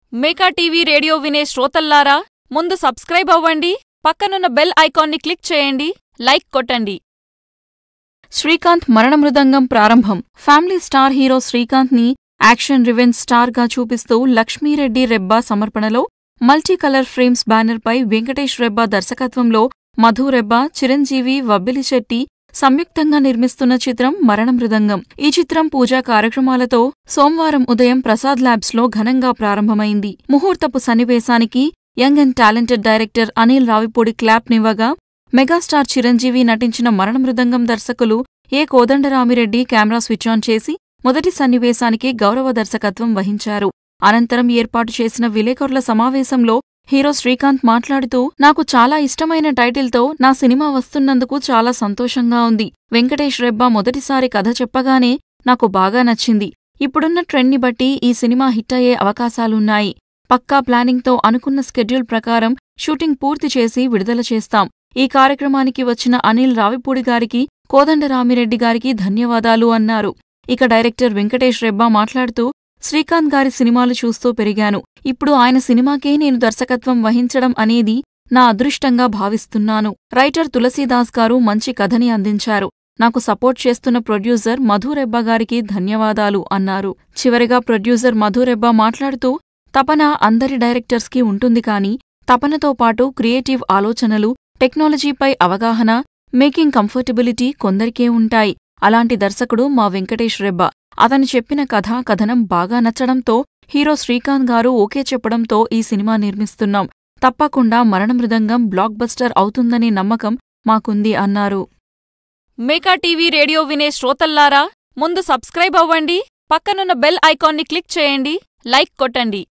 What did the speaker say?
Meka TV radio వినే శ్రోతల్లారా ముందు subscribe అవ్వండి పక్కనున్న బెల్ ఐకాన్ని క్లిక్ చేయండి లైక్ కొట్టండి శ్రీకాంత్ మరణ మృదంగం ప్రారంభం ఫ్యామిలీ స్టార్ హీరో శ్రీకాంత్ ని యాక్షన్ రివెంజ్ స్టార్ గా చూపిస్తూ లక్ష్మీరెడ్డి రెబ్బా సమర్పణలో మల్టీ కలర్ ఫ్రేమ్స్ బ్యానర్పై వెంకటేష్ రెబ్బా దర్శకత్వంలో మధు రెబ్బా చిరంజీవి వబ్బిలిశెట్టి సంయుక్తంగా నిర్మిస్తున్న చిత్రం మరణ మృదంగం ఈ చిత్రం పూజా కార్యక్రమాలతో సోమవారం ఉదయం ప్రసాద్ ల్యాబ్స్ లో ఘనంగా ప్రారంభమైంది ముహూర్తపు సన్నివేశానికి young and talented director Anil Ravipudi clap నివ్వగా మెగాస్టార్ చిరంజీవి నటించిన మరణ మృదంగం దర్శకులు A Kodandaramireddy camera switch on చేసి మొదటి సన్నివేశానికి గౌరవ దర్శకత్వం వహించారు అనంతరం ఏర్పాటు చేసిన విలేకరుల సమావేశంలో హీరో శ్రీకాంత్ మాట్లాడుతూ నాకు చాలా ఇష్టమైన టైటిల్తో నా సినిమా వస్తున్నందుకు చాలా సంతోషంగా ఉంది వెంకటేష్ రెబ్బా మొదటిసారి కథ చెప్పగానే నాకు బాగా నచ్చింది ఇప్పుడున్న ట్రెండ్ని బట్టి ఈ సినిమా హిట్ అయ్యే అవకాశాలున్నాయి పక్కా ప్లానింగ్తో అనుకున్న స్కెడ్యూల్ ప్రకారం షూటింగ్ పూర్తి చేసి విడుదల చేస్తాం ఈ కార్యక్రమానికి వచ్చిన అనిల్ రావిపూడి గారికి కోదండరామిరెడ్డి గారికి ధన్యవాదాలు అన్నారు ఇక డైరెక్టర్ వెంకటేష్ రెబ్బా మాట్లాడుతూ శ్రీకాంత్ గారి సినిమాలు చూస్తూ పెరిగాను ఇప్పుడు ఆయన సినిమాకే నేను దర్శకత్వం వహించడం అనేది నా అదృష్టంగా భావిస్తున్నాను రైటర్ తులసీదాస్ గారు మంచి కథని అందించారు నాకు సపోర్ట్ చేస్తున్న ప్రొడ్యూసర్ మధురెబ్బా గారికి ధన్యవాదాలు అన్నారు చివరిగా ప్రొడ్యూసర్ మధురెబ్బా మాట్లాడుతూ తపన అందరి డైరెక్టర్స్కి ఉంటుంది కానీ తపనతో పాటు క్రియేటివ్ ఆలోచనలు టెక్నాలజీపై అవగాహన మేకింగ్ కంఫర్టబిలిటీ కొందరికే ఉంటాయి అలాంటి దర్శకుడు మా వెంకటేష్ రెబ్బా అతను చెప్పిన కథా కథనం బాగా నచ్చడంతో హీరో శ్రీకాంత్ గారు ఓకే చెప్పడంతో ఈ సినిమా నిర్మిస్తున్నాం తప్పకుండా మరణ మృదంగం బ్లాక్ బస్టర్ అవుతుందనే నమ్మకం మాకుంది అన్నారు మేకా టీవీ రేడియో వినే శ్రోతల్లారా ముందు సబ్స్క్రైబ్ అవ్వండి పక్కనున్న బెల్ ఐకాన్ని క్లిక్ చేయండి లైక్ కొట్టండి